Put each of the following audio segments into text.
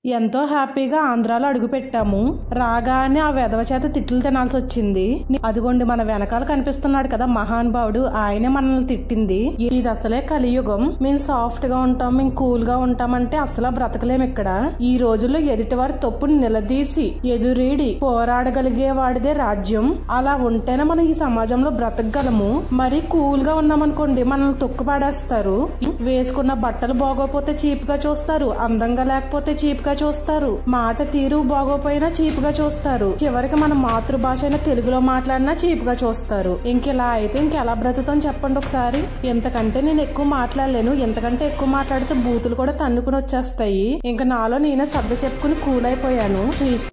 ఎంతో హ్యాపీగా ఆంధ్రాలో అడుగు పెట్టాము రాగానే ఆ వెధవ చేత తిట్లు తినాల్సి వచ్చింది అదిగోండి మన వెనకాల కనిపిస్తున్నాడు కదా మహానుభావుడు ఆయనే మనల్ని తిట్టింది ఇది అసలే కలియుగం మేము సాఫ్ట్ గా ఉంటాం మేము కూల్ గా ఉంటామంటే అసలు బ్రతకలేం ఇక్కడ ఈ రోజుల్లో ఎదుటివారి తప్పుని నిలదీసి ఎదురీడి పోరాడగలిగే వాడిదే రాజ్యం అలా ఉంటేనే మనం ఈ సమాజంలో బ్రతకగలము మరి కూల్ గా ఉన్నామనుకోండి మనల్ని తొక్కుపాడేస్తారు వేసుకున్న బట్టలు బాగోపోతే చీప్ గా చూస్తారు అందంగా లేకపోతే చీప్ గా చూస్తారు మాట తీరు బాగోపోయినా చీప్ గా చూస్తారు చివరికి మన మాతృభాష అయిన తెలుగులో మాట్లాడినా చీప్ గా చూస్తారు ఇంకెలా అయితే ఇంకెలా బ్రతుకుతాం చెప్పండి ఒకసారి ఎంతకంటే నేను ఎక్కువ మాట్లాడలేను ఎంతకంటే ఎక్కువ మాట్లాడితే బూతులు కూడా తన్నుకుని వచ్చేస్తాయి ఇంకా నాలో నేనే సర్ద చెప్పుకుని కూల్ అయిపోయాను చీ-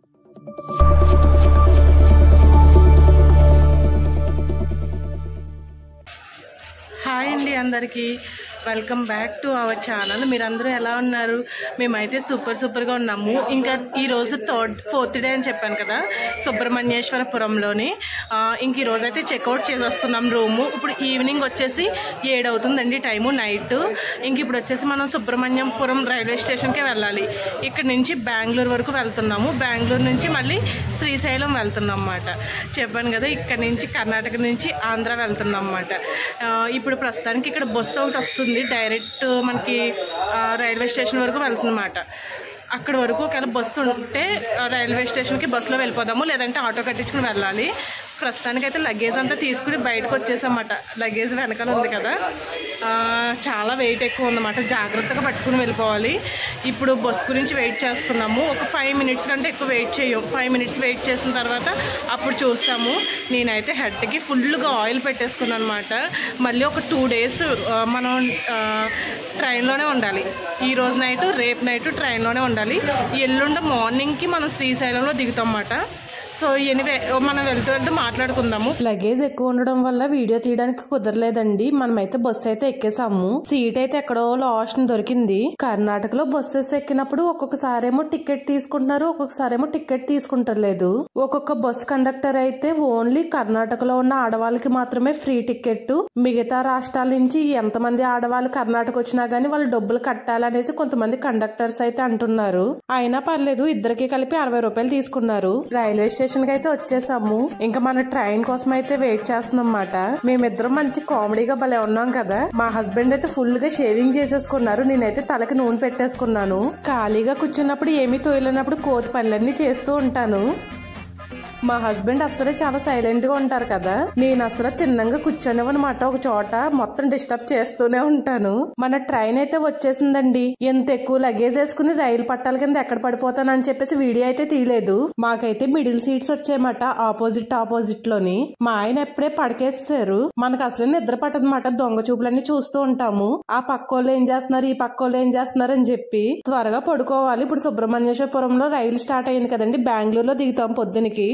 హాయ్ అండి అందరికీ welcome back to our channel మీరందరూ ఎలా ఉన్నారు మేమైతే సూపర్ సూపర్గా ఉన్నాము ఇంకా ఈ రోజు థర్డ్ ఫోర్త్ డే అని చెప్పాను కదా సుబ్రహ్మణ్యేశ్వరపురంలోని ఆ, ఇంక ఈ రోజు అయితే చెక్అవుట్ చేసి వస్తున్నాం రూము ఇప్పుడు ఈవినింగ్ వచ్చేసి ఏడు అవుతుందండి టైము నైట్ ఇంక ఇప్పుడు వచ్చేసి మనం సుబ్రహ్మణ్యంపురం రైల్వే స్టేషన్కే వెళ్ళాలి ఇక్కడ నుంచి బెంగళూరు వరకు వెళ్తున్నాము బెంగళూరు నుంచి మళ్ళీ శ్రీశైలం వెళ్తున్నాం అన్నమాట చెప్పాను కదా ఇక్కడ నుంచి కర్ణాటక నుంచి ఆంధ్ర వెళ్తున్నాం అన్నమాట ఆ, ఇప్పుడు ప్రస్తుతానికి ఇక్కడ బస్సు ఒకటి వస్తుంది డైరెక్ట్ మనకి ఆ, రైల్వే స్టేషన్ వరకు వెళ్తుందన్నమాట అక్కడ వరకు ఒకవేళ బస్సు ఉంటే ఆ, రైల్వే స్టేషన్కి బస్సులో వెళ్ళిపోదాము లేదంటే ఆటో కట్టించుకుని వెళ్ళాలి ప్రస్తుతానికి అయితే లగేజ్ అంతా తీసుకుని బయటకు వచ్చేసామన్నమాట లగేజ్ వెనకాల ఉంది కదా ఆ, చాలా వెయిట్ ఎక్కువ ఉందన్నమాట జాగ్రత్తగా పట్టుకుని వెళ్ళిపోవాలి ఇప్పుడు బస్ గురించి వెయిట్ చేస్తున్నాము ఒక ఫైవ్ మినిట్స్ కంటే ఎక్కువ వెయిట్ చేయం ఫైవ్ మినిట్స్ వెయిట్ చేసిన తర్వాత అప్పుడు చూస్తాము నేనైతే హెడ్కి ఫుల్గా ఆయిల్ పెట్టేసుకున్నాను అనమాట మళ్ళీ ఒక టూ డేస్ మనం ఆ, ట్రైన్లోనే ఉండాలి ఈ రోజు నైట్ రేపు నైట్ ట్రైన్లోనే ఉండాలి ఎల్లుండ మార్నింగ్కి మనం శ్రీశైలంలో దిగుతాం అన్నమాట సో ఎనివే మనం వెళ్తూ వెళ్తూ మాట్లాడుకుందాము లగేజ్ ఎక్కువ ఉండడం వల్ల వీడియో తీయడానికి కుదరలేదండి మనమైతే బస్సు అయితే ఎక్కేసాము సీట్ అయితే ఎక్కడో లాస్ట్ దొరికింది కర్ణాటకలో బస్సెస్ ఎక్కినప్పుడు ఒక్కొక్కసారి ఏమో టికెట్ తీసుకుంటున్నారు ఒక్కొక్కసారి ఏమో టికెట్ తీసుకుంటలేదు ఒక్కొక్క బస్ కండక్టర్ అయితే ఓన్లీ కర్ణాటకలో ఉన్న ఆడవాళ్ళకి మాత్రమే ఫ్రీ టికెట్ మిగతా రాష్ట్రాల నుంచి ఎంతమంది ఆడవాళ్ళు కర్ణాటక వచ్చినా గానీ వాళ్ళు డబ్బులు కట్టాలనేసి కొంతమంది కండక్టర్స్ అయితే అంటున్నారు అయినా పర్లేదు ఇద్దరికి కలిపి అరవై రూపాయలు తీసుకున్నారు రైల్వే స్టేషన్ కి అయితే వచ్చేసాము ఇంకా మన ట్రైన్ కోసం అయితే వెయిట్ చేస్తున్నాం అన్నమాట మేమిద్దరం మంచి కామెడీగా భలే ఉన్నాం కదా మా హస్బెండ్ అయితే ఫుల్ గా షేవింగ్ చేసేసుకున్నారు నేనైతే తలకి నూనె పెట్టేసుకున్నాను ఖాళీగా కూర్చున్నప్పుడు ఏమీ తోయలేనప్పుడు కోతి పనులన్నీ చేస్తూ ఉంటాను మా హస్బెండ్ అసలే చాలా సైలెంట్ గా ఉంటారు కదా నేను అసలు తిన్నంగా కూర్చొనివన్నమాట ఒక చోట మొత్తం డిస్టర్బ్ చేస్తూనే ఉంటాను మన ట్రైన్ అయితే వచ్చేసిందండి ఎంత ఎక్కువ లగేజ్ వేసుకుని రైలు పట్టాల కింద ఎక్కడ పడిపోతానని చెప్పేసి వీడియో అయితే తీయలేదు మాకైతే మిడిల్ సీట్స్ వచ్చాయన్నమాట ఆపోజిట్ ఆపోజిట్ లోని మా ఆయన ఎప్పుడే పడకేసేసారు మనకు అసలు నిద్ర పట్టదన్నమాట దొంగ చూపులన్నీ చూస్తూ ఉంటాము ఆ పక్కోళ్ళు ఏం చేస్తున్నారు ఈ పక్కోళ్ళు ఏం చేస్తున్నారు అని చెప్పి త్వరగా పడుకోవాలి ఇప్పుడు సుబ్రహ్మణ్యేశ్వరపురంలో రైలు స్టార్ట్ అయింది కదండి బెంగళూరులో దిగుతాం పొద్దునకి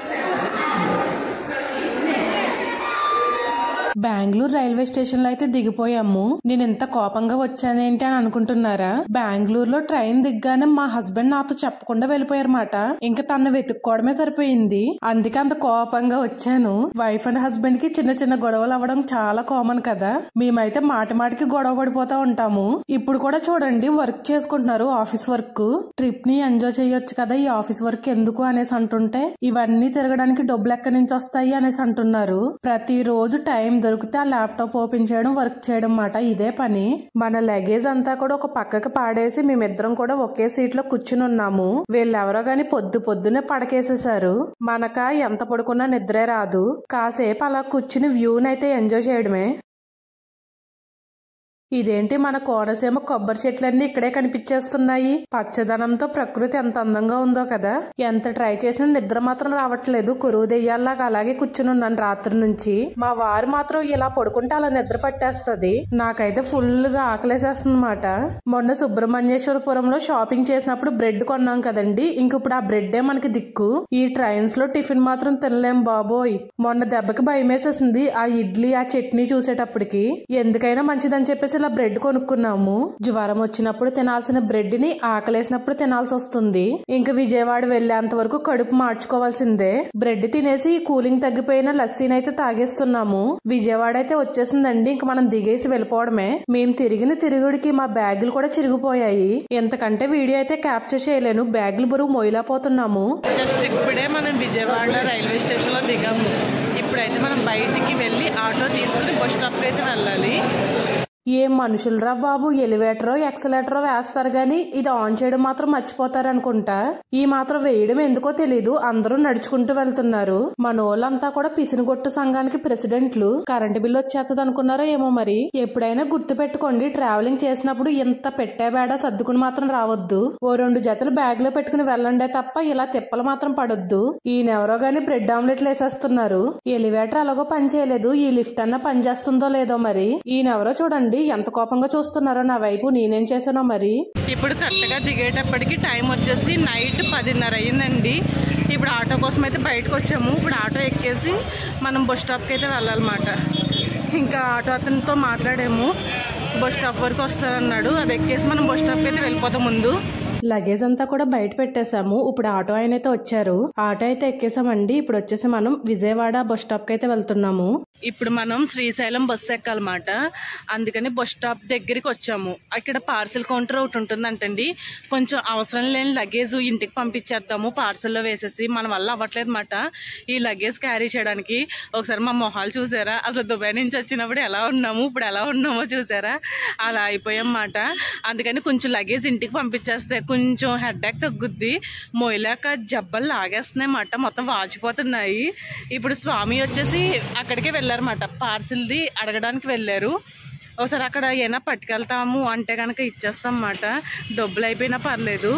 బెంగళూరు రైల్వే స్టేషన్ లో అయితే దిగిపోయాము నేను ఎంత కోపంగా వచ్చానేంటి అని అనుకుంటున్నారా బెంగళూరులో ట్రైన్ దిగ్గానే మా హస్బెండ్ నాతో చెప్పకుండా వెళ్ళిపోయారన్నమాట ఇంకా తను వెతుక్కోవడమే సరిపోయింది అందుకే అంత కోపంగా వచ్చాను వైఫ్ అండ్ హస్బెండ్ కి చిన్న చిన్న గొడవలు అవ్వడం చాలా కామన్ కదా మేమైతే మాటి మాటికి గొడవ పడిపోతా ఉంటాము ఇప్పుడు కూడా చూడండి వర్క్ చేసుకుంటున్నారు ఆఫీస్ వర్క్ ట్రిప్ ని ఎంజాయ్ చేయొచ్చు కదా ఈ ఆఫీస్ వర్క్ ఎందుకు అనేసి అంటుంటే ఇవన్నీ తిరగడానికి డబ్బులు ఎక్కడి నుంచి వస్తాయి అనేసి అంటున్నారు ప్రతి రోజు టైం దొరికితే ఆ ల్యాప్టాప్ ఓపెన్ చేయడం వర్క్ చేయడం మాట ఇదే పని మన లగేజ్ అంతా కూడా ఒక పక్కకి పాడేసి మేమిద్దరం కూడా ఒకే సీట్ లో కూర్చుని ఉన్నాము వీళ్ళెవరో గాని పొద్దు పొద్దునే పడకేసేసారు మనక ఎంత పడుకున్నా నిద్రే రాదు కాసేపు అలా కూర్చుని వ్యూనైతే ఎంజాయ్ చేయడమే ఇదేంటి మన కోనసీమ కొబ్బరి చెట్లన్నీ ఇక్కడే కనిపించేస్తున్నాయి పచ్చదనంతో ప్రకృతి ఎంత అందంగా ఉందో కదా ఎంత ట్రై చేసినా నిద్ర మాత్రం రావట్లేదు కురువు దెయ్యాల్లాగా అలాగే కూర్చుని ఉన్నాను రాత్రి నుంచి మా వారు మాత్రం ఇలా పడుకుంటే అలా నిద్ర పట్టేస్తది నాకైతే ఫుల్ గా ఆకలేసేస్తుందన్నమాట మొన్న సుబ్రహ్మణ్యేశ్వరపురంలో షాపింగ్ చేసినప్పుడు బ్రెడ్ కొన్నాం కదండి ఇంక ఇప్పుడు ఆ బ్రెడ్డే మనకి దిక్కు ఈ ట్రైన్స్ లో టిఫిన్ మాత్రం తినలేం బాబోయ్ మొన్న దెబ్బకి భయం వేసేసింది ఆ ఇడ్లీ ఆ చట్నీ చూసేటప్పటికి ఎందుకైనా మంచిదని చెప్పేసి ఇలా బ్రెడ్ కొనుక్కున్నాము జ్వరం వచ్చినప్పుడు తినాల్సిన బ్రెడ్ ని ఆకలేసినప్పుడు తినాల్సి వస్తుంది ఇంకా విజయవాడ వెళ్లేంత వరకు కడుపు మార్చుకోవాల్సిందే బ్రెడ్ తినేసి కూలింగ్ తగ్గిపోయిన లస్సీని అయితే తాగేస్తున్నాము విజయవాడ అయితే వచ్చేసిందండి ఇంక మనం దిగేసి వెళ్ళిపోవడమే మేము తిరిగిన తిరుగుడికి మా బ్యాగులు కూడా చిరిగిపోయాయి ఎంతకంటే వీడియో అయితే క్యాప్చర్ చేయలేను బ్యాగులు బరువు మొయిలాపోతున్నాము జస్ట్ ఇప్పుడే మనం విజయవాడ రైల్వే స్టేషన్ లో దిగాము ఇప్పుడైతే మనం బయటికి వెళ్ళి ఆటో తీసుకుని బస్ స్టాప్ అయితే వెళ్ళాలి ఏం మనుషులరా బాబు ఎలివేటరో ఎక్సలేటరో వేస్తారు గాని ఇది ఆన్ చేయడం మాత్రం మర్చిపోతారు అనుకుంటా ఈ మాత్రం వేయడం ఎందుకో తెలీదు అందరూ నడుచుకుంటూ వెళ్తున్నారు మన వాళ్ళంతా కూడా పిసినగొట్టు సంఘానికి ప్రెసిడెంట్లు కరెంటు బిల్లు వచ్చేస్తుంది అనుకున్నారో ఏమో మరి ఎప్పుడైనా గుర్తు పెట్టుకోండి ట్రావెలింగ్ చేసినప్పుడు ఇంత పెట్టే బేడ సర్దుకుని మాత్రం రావద్దు ఓ రెండు జతలు బ్యాగ్ లో పెట్టుకుని వెళ్ళండే తప్ప ఇలా తిప్పలు మాత్రం పడొద్దు ఈయనెవరో గాని బ్రెడ్ ఆమ్లెట్లు వేసేస్తున్నారు ఎలివేటర్ అలాగో పని చేయలేదు ఈ లిఫ్ట్ అన్నా పని చేస్తుందో లేదో మరి ఈయనెవరో చూడండి ఎంత కోపంగా చూస్తున్నారో నా వైపు నేనేం చేశానో మరి ఇప్పుడు కరెక్ట్ గా దిగేటప్పటికి టైం వచ్చేసి నైట్ పదిన్నర అయ్యిందండి ఇప్పుడు ఆటో కోసం అయితే బయటకు వచ్చాము ఇప్పుడు ఆటో ఎక్కేసి మనం బస్ స్టాప్కి అయితే వెళ్ళాలన్నమాట ఇంకా ఆటో అతనితో మాట్లాడాము బస్ స్టాప్ వరకు వస్తారన్నాడు అది ఎక్కేసి మనం బస్ స్టాప్కి అయితే వెళ్ళిపోతాం ముందు లగేజ్ అంతా కూడా బయట పెట్టేశాము ఇప్పుడు ఆటో ఆయన అయితే వచ్చారు ఆటో అయితే ఎక్కేసామండి ఇప్పుడు వచ్చేసి మనం విజయవాడ బస్ స్టాప్ కి అయితే వెళ్తున్నాము ఇప్పుడు మనం శ్రీశైలం బస్సు ఎక్కాలన్నమాట అందుకని బస్ స్టాప్ దగ్గరికి వచ్చాము అక్కడ పార్సిల్ కౌంటర్ ఒకటి ఉంటుందంటండి కొంచెం అవసరం లేని లగేజ్ ఇంటికి పంపించేద్దాము పార్సల్లో వేసేసి మన వల్ల అవ్వట్లేదు అనమాట ఈ లగేజ్ క్యారీ చేయడానికి ఒకసారి మా మొహాలు చూసారా అసలు దుబాయ్ నుంచి వచ్చినప్పుడు ఎలా ఉన్నాము ఇప్పుడు ఎలా ఉన్నామో చూసారా అలా అయిపోయాం మాట అందుకని కొంచెం లగేజ్ ఇంటికి పంపించేస్తే కొంచెం హెడ్ ఎక్ తగ్గుద్ది మోయలేక జబ్బలు లాగేస్తున్నాయి మాట మొత్తం వాచిపోతున్నాయి ఇప్పుడు స్వామి వచ్చేసి అక్కడికే వెళ్ళారన్నమాట పార్సిల్ది అడగడానికి వెళ్ళారు ఒకసారి అక్కడ ఏమైనా పట్టుకెళ్తాము అంటే కనుక ఇచ్చేస్తాం అన్నమాట డబ్బులు అయిపోయినా పర్లేదు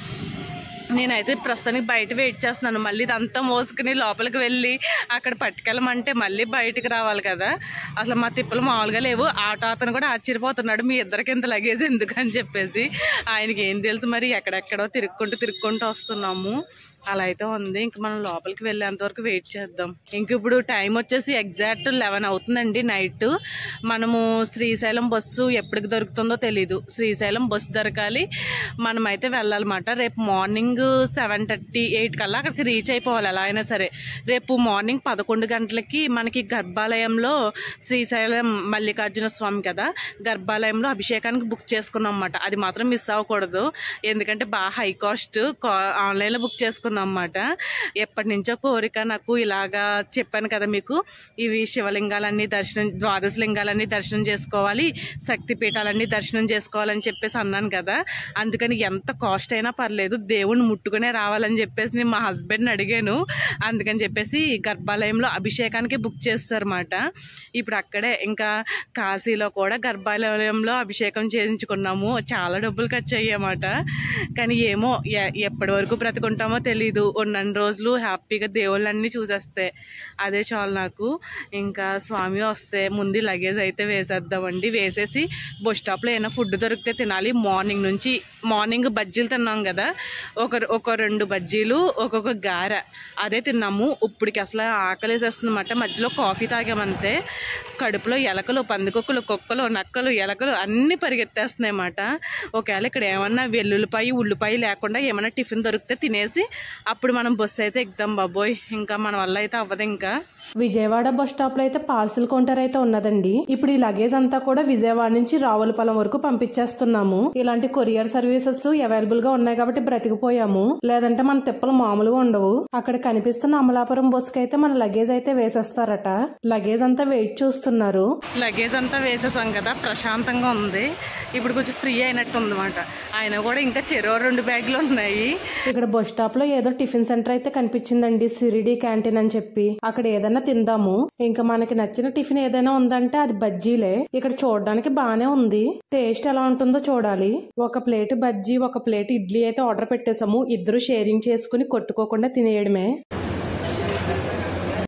నేనైతే ప్రస్తుతానికి బయట వెయిట్ చేస్తున్నాను మళ్ళీ ఇదంతా మోసుకుని లోపలికి వెళ్ళి అక్కడ పట్టుకెళ్ళమంటే మళ్ళీ బయటికి రావాలి కదా అసలు మా తిప్పలు మామూలుగా లేవు ఆటో అతను కూడా ఆశ్చర్యపోతున్నాడు మీ ఇద్దరికి ఇంత లగేజ్ ఎందుకు అని చెప్పేసి ఆయనకి ఏం తెలుసు మరి ఎక్కడెక్కడో తిరుక్కుంటూ తిరుక్కుంటూ వస్తున్నాము అలా అయితే ఉంది ఇంక మనం లోపలికి వెళ్ళేంత వరకు వెయిట్ చేద్దాం ఇంక ఇప్పుడు టైం వచ్చేసి ఎగ్జాక్ట్ లెవెన్ అవుతుందండి నైట్ మనము శ్రీశైలం బస్సు ఎప్పటికి దొరుకుతుందో తెలీదు శ్రీశైలం బస్సు దొరకాలి మనమైతే వెళ్ళాలన్నమాట రేపు మార్నింగ్ సెవెన్ థర్టీ ఎయిట్ కల్లా అక్కడికి రీచ్ అయిపోవాలి ఎలా అయినా సరే రేపు మార్నింగ్ పదకొండు గంటలకి మనకి గర్భాలయంలో శ్రీశైలం మల్లికార్జున స్వామి కదా గర్భాలయంలో అభిషేకానికి బుక్ చేసుకున్నాం అన్నమాట అది మాత్రం మిస్ అవ్వకూడదు ఎందుకంటే బాగా హై కాస్ట్ ఆన్లైన్లో బుక్ చేసుకున్నాం అన్నమాట ఎప్పటి నుంచో కోరిక నాకు ఇలాగా చెప్పాను కదా మీకు ఇవి శివలింగాలన్నీ దర్శనం ద్వాదశ లింగాలన్నీ దర్శనం చేసుకోవాలి శక్తి పీఠాలన్నీ దర్శనం చేసుకోవాలని చెప్పేసి అన్నాను కదా అందుకని ఎంత కాస్ట్ అయినా పర్లేదు దేవుణ్ణి ముట్టుకునే రావాలని చెప్పేసి నేను మా హస్బెండ్ని అడిగాను అందుకని చెప్పేసి గర్భాలయంలో అభిషేకానికి బుక్ చేస్తారన్నమాట ఇప్పుడు అక్కడే ఇంకా కాశీలో కూడా గర్భాలయంలో అభిషేకం చేయించుకున్నాము చాలా డబ్బులు ఖర్చు అయ్యామాట కానీ ఏమో ఎ- ఎప్పటి వరకు బ్రతుకుంటామో తెలీదు ఉన్నన్ని రోజులు హ్యాపీగా దేవుళ్ళన్నీ చూసేస్తే అదే చాలు నాకు ఇంకా స్వామి వస్తే ముందు లగేజ్ అయితే వేసేద్దామండి వేసేసి బస్ స్టాప్లో ఏమైనా ఫుడ్ దొరికితే తినాలి మార్నింగ్ నుంచి మార్నింగ్ బజ్జీలు తిన్నాం కదా ఒక ఒక రెండు బజ్జీలు ఒక్కొక్క గార అదే తిన్నాము ఇప్పటికి అసలు ఆకలేసేస్తుంది అన్నమాట మధ్యలో కాఫీ తాగామంతే కడుపులో ఎలకలు పందికొక్కలు కుక్కలు నక్కలు ఎలకలు అన్నీ పరిగెత్తేస్తున్నాయి అన్నమాట ఒకవేళ ఇక్కడ ఏమన్నా వెల్లుల్లిపాయ ఉల్లిపాయ లేకుండా ఏమైనా టిఫిన్ దొరికితే తినేసి అప్పుడు మనం బస్సు అయితే ఎక్కుదాం బాబోయ్ ఇంకా మన వల్ల అయితే అవ్వదు ఇంకా విజయవాడ బస్ స్టాప్ లో అయితే పార్సిల్ కౌంటర్ అయితే ఉన్నదండి ఇప్పుడు ఈ లగేజ్ అంతా కూడా విజయవాడ నుంచి రావులపాలెం వరకు పంపించేస్తున్నాము ఇలాంటి కొరియర్ సర్వీసెస్ అవైలబుల్ గా ఉన్నాయి కాబట్టి బ్రతికిపోయాము లేదంటే మన తిప్పలు మామూలుగా ఉండవు అక్కడ కనిపిస్తున్న అమలాపురం బస్ కి అయితే మన లగేజ్ అయితే వేసేస్తారట లగేజ్ అంతా వెయిట్ చూస్తున్నారు లగేజ్ అంతా వేసేసాం కదా ప్రశాంతంగా ఉంది ఇప్పుడు కొంచెం ఫ్రీ అయినట్టు ఉందన్నమాట ఆయన కూడా ఇంకా చెరో రెండు బ్యాగులు ఉన్నాయి ఇక్కడ బస్ స్టాప్ లో ఏదో టిఫిన్ సెంటర్ అయితే కనిపించిందండి సిరిడి క్యాంటీన్ అని చెప్పి అక్కడ ఏదైనా తిందాము ఇంకా మనకి నచ్చిన టిఫిన్ ఏదైనా ఉందంటే అది బజ్జీలే ఇక్కడ చూడడానికి బానే ఉంది టేస్ట్ ఎలా ఉంటుందో చూడాలి ఒక ప్లేట్ బజ్జీ ఒక ప్లేట్ ఇడ్లీ అయితే ఆర్డర్ పెట్టేసాము ఇద్దరు షేరింగ్ చేసుకుని కొట్టుకోకుండా తినేయడమే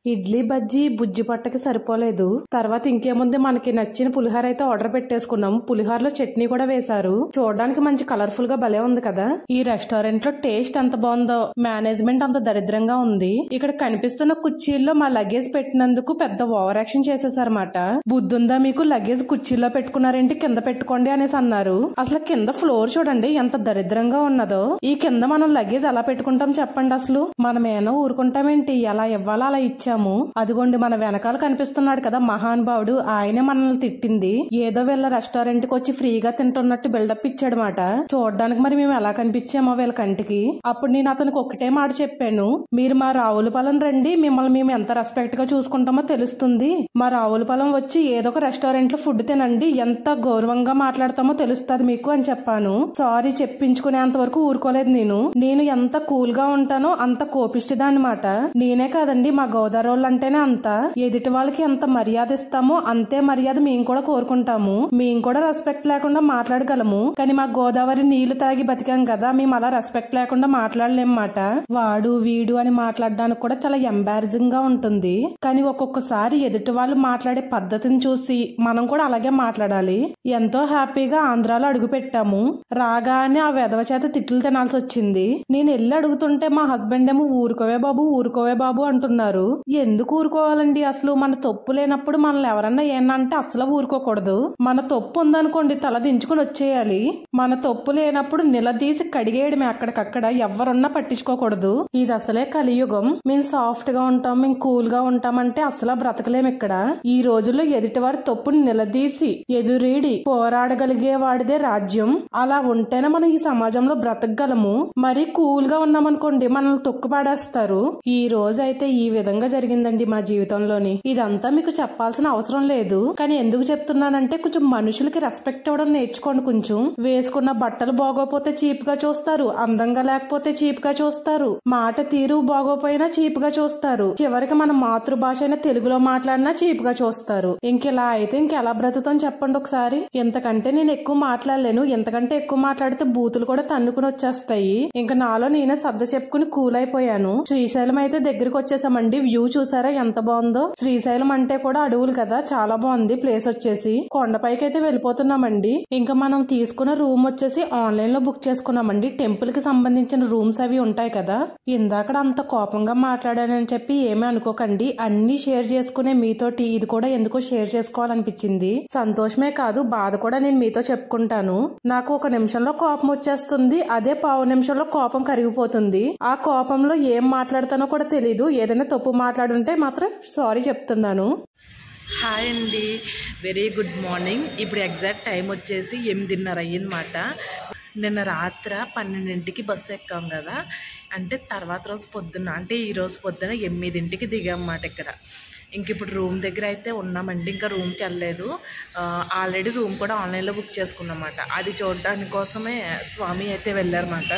ఇడ్లీ బజ్జీ బుజ్జి పట్టకి సరిపోలేదు తర్వాత ఇంకేముంది మనకి నచ్చిన పులిహోర అయితే ఆర్డర్ పెట్టేసుకున్నాం పులిహోరలో చట్నీ కూడా వేశారు చూడడానికి మంచి కలర్ఫుల్ గా భలే ఉంది కదా ఈ రెస్టారెంట్ లో టేస్ట్ ఎంత బాగుందో మేనేజ్మెంట్ అంత దరిద్రంగా ఉంది ఇక్కడ కనిపిస్తున్న కుర్చీల్లో మా లగేజ్ పెట్టినందుకు పెద్ద ఓవర్ యాక్షన్ చేసేసారన్నమాట బుద్ధుందా మీకు లగేజ్ కుర్చీలో పెట్టుకున్నారేంటి కింద పెట్టుకోండి అనేసి అన్నారు అసలు కింద ఫ్లోర్ చూడండి ఎంత దరిద్రంగా ఉన్నదో ఈ కింద మనం లగేజ్ ఎలా పెట్టుకుంటాం చెప్పండి అసలు మనమేనో ఊరుకుంటామేంటి ఎలా ఇవ్వాలో అలా ఇచ్చాము అదిగోండి మన వెనకాల కనిపిస్తున్నాడు కదా మహానుభావుడు ఆయనే మనల్ని తిట్టింది ఏదో వీళ్ళ రెస్టారెంట్ కి వచ్చి ఫ్రీగా తింటున్నట్టు బిల్డప్ ఇచ్చాడనమాట చూడడానికి మరి మేము ఎలా కనిపించామో వీళ్ళ కంటికి అప్పుడు నేను అతనికి ఒకటే మాట చెప్పాను మీరు మా రావులపాలెం రండి మిమ్మల్ని మేము ఎంత రెస్పెక్ట్ గా చూసుకుంటామో తెలుస్తుంది మా రావులపాలెం వచ్చి ఏదో ఒక రెస్టారెంట్ లో ఫుడ్ తినండి ఎంత గౌరవంగా మాట్లాడతామో తెలుస్తుంది మీకు అని చెప్పాను సారీ చెప్పించుకునేంత వరకు ఊరుకోలేదు నేను నేను ఎంత కూల్ గా ఉంటానో అంత కోపిష్టిదా అనమాట నేనే కాదండి మా గోదావరి వాళ్ళు అంటేనే అంత ఎదుటి వాళ్ళకి ఎంత మర్యాద ఇస్తామో అంతే మర్యాద మేము కూడా కోరుకుంటాము మేము కూడా రెస్పెక్ట్ లేకుండా మాట్లాడగలము కానీ మా గోదావరి నీళ్లు తాగి బతికాం కదా మేము అలా రెస్పెక్ట్ లేకుండా మాట్లాడలేం మాట వాడు వీడు అని మాట్లాడడానికి కూడా చాలా ఎంబారసింగ్ గా ఉంటుంది కానీ ఒక్కొక్కసారి ఎదుటి వాళ్ళు మాట్లాడే పద్ధతిని చూసి మనం కూడా అలాగే మాట్లాడాలి ఎంతో హ్యాపీగా ఆంధ్రాలో అడుగు పెట్టాము రాగానే ఆ వెధవ చేత తిట్లు తినాల్సి వచ్చింది నేను వెళ్ళి అడుగుతుంటే మా హస్బెండ్ ఏమో ఊరుకోవే బాబు ఊరుకోవే బాబు అంటున్నారు ఎందుకు ఊరుకోవాలండి అసలు మన తప్పు లేనప్పుడు మనల్ని ఎవరన్నా ఏనంటే అసలు ఊరుకోకూడదు మన తప్పు ఉందనుకోండి తల దించుకుని వచ్చేయాలి మన తప్పు లేనప్పుడు నిలదీసి కడిగేయడమే అక్కడికక్కడ ఎవరున్నా పట్టించుకోకూడదు ఇది అసలే కలియుగం మేము సాఫ్ట్ గా ఉంటాం మేము కూల్ గా ఉంటామంటే అసలు బ్రతకలేం ఇక్కడ ఈ రోజుల్లో ఎదుటివారి తప్పుని నిలదీసి ఎదురీడి పోరాడగలిగే వాడిదే రాజ్యం అలా ఉంటేనే మనం ఈ సమాజంలో బ్రతకగలము మరి కూల్ గా ఉన్నామనుకోండి మనల్ని తొక్కు పాడేస్తారు ఈ రోజు అయితే ఈ విధంగా జరిగిందండి మా జీవితంలోని ఇదంతా మీకు చెప్పాల్సిన అవసరం లేదు కానీ ఎందుకు చెప్తున్నానంటే కొంచెం మనుషులకి రెస్పెక్ట్ ఇవ్వడం నేర్చుకోండి కొంచెం వేసుకున్న బట్టలు బాగోపోతే చీప్ గా చూస్తారు అందంగా లేకపోతే చీప్ గా చూస్తారు మాట తీరు బాగోపోయినా చీప్ గా చూస్తారు చివరికి మన మాతృభాష అయిన తెలుగులో మాట్లాడినా చీప్ గా చూస్తారు ఇంకెలా అయితే ఇంకెలా బ్రతుకుతాం చెప్పండి ఒకసారి ఎంతకంటే నేను ఎక్కువ మాట్లాడలేను ఎంతకంటే ఎక్కువ మాట్లాడితే బూతులు కూడా తన్నుకుని వచ్చేస్తాయి ఇంకా నాలో నేనే సర్ద చెప్పుకుని కూల్ అయిపోయాను శ్రీశైలం అయితే దగ్గరికి వచ్చేసామండి వ్యూ చూసారా ఎంత బాగుందో శ్రీశైలం అంటే కూడా అడవులు కదా చాలా బాగుంది ప్లేస్ వచ్చేసి కొండపైకి అయితే వెళ్ళిపోతున్నామండి ఇంకా మనం తీసుకున్న రూమ్ వచ్చేసి ఆన్లైన్ లో బుక్ చేసుకున్నామండి టెంపుల్ కి సంబంధించిన రూమ్స్ అవి ఉంటాయి కదా ఇందాక అంత కోపంగా మాట్లాడానని చెప్పి ఏమీ అనుకోకండి అన్ని షేర్ చేసుకునే మీతోటి ఇది కూడా ఎందుకో షేర్ చేసుకోవాలనిపించింది సంతోషమే కాదు బాధ కూడా నేను మీతో చెప్పుకుంటాను నాకు ఒక నిమిషంలో కోపం వచ్చేస్తుంది అదే పావు నిమిషంలో కోపం కరిగిపోతుంది ఆ కోపంలో ఏం మాట్లాడతానో కూడా తెలీదు ఏదైనా తప్పు మాట్లాడుంటే మాత్రం సారీ చెప్తున్నాను హాయ్ అండి వెరీ గుడ్ మార్నింగ్ ఇప్పుడు ఎగ్జాక్ట్ టైం వచ్చేసి ఎనిమిదిన్నర అయ్యిందన్నమాట నిన్న రాత్ర పన్నెండింటికి బస్సు ఎక్కాం కదా అంటే తర్వాత రోజు పొద్దున్న అంటే ఈ రోజు పొద్దున ఎనిమిదింటికి దిగామన్నమాట ఇక్కడ ఇంక ఇప్పుడు రూమ్ దగ్గర అయితే ఉన్నామండి ఇంకా రూమ్కి వెళ్ళలేదు ఆల్రెడీ రూమ్ కూడా ఆన్లైన్లో బుక్ చేసుకున్నమాట అది చూడడానికి కోసమే స్వామి అయితే వెళ్ళారన్నమాట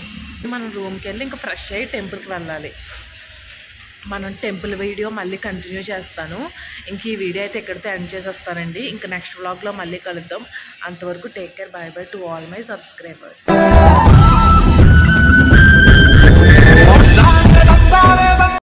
మనం రూమ్కి వెళ్ళి ఇంకా ఫ్రెష్ అయ్యి టెంపుల్కి వెళ్ళాలి మనం టెంపుల్ వీడియో మళ్ళీ కంటిన్యూ చేస్తాను ఇంక ఈ వీడియో అయితే ఎక్కడితో ఎండ్ చేసేస్తానండి ఇంకా నెక్స్ట్ వ్లాగ్లో మళ్ళీ కలుద్దాం అంతవరకు take care bye bye to all my subscribers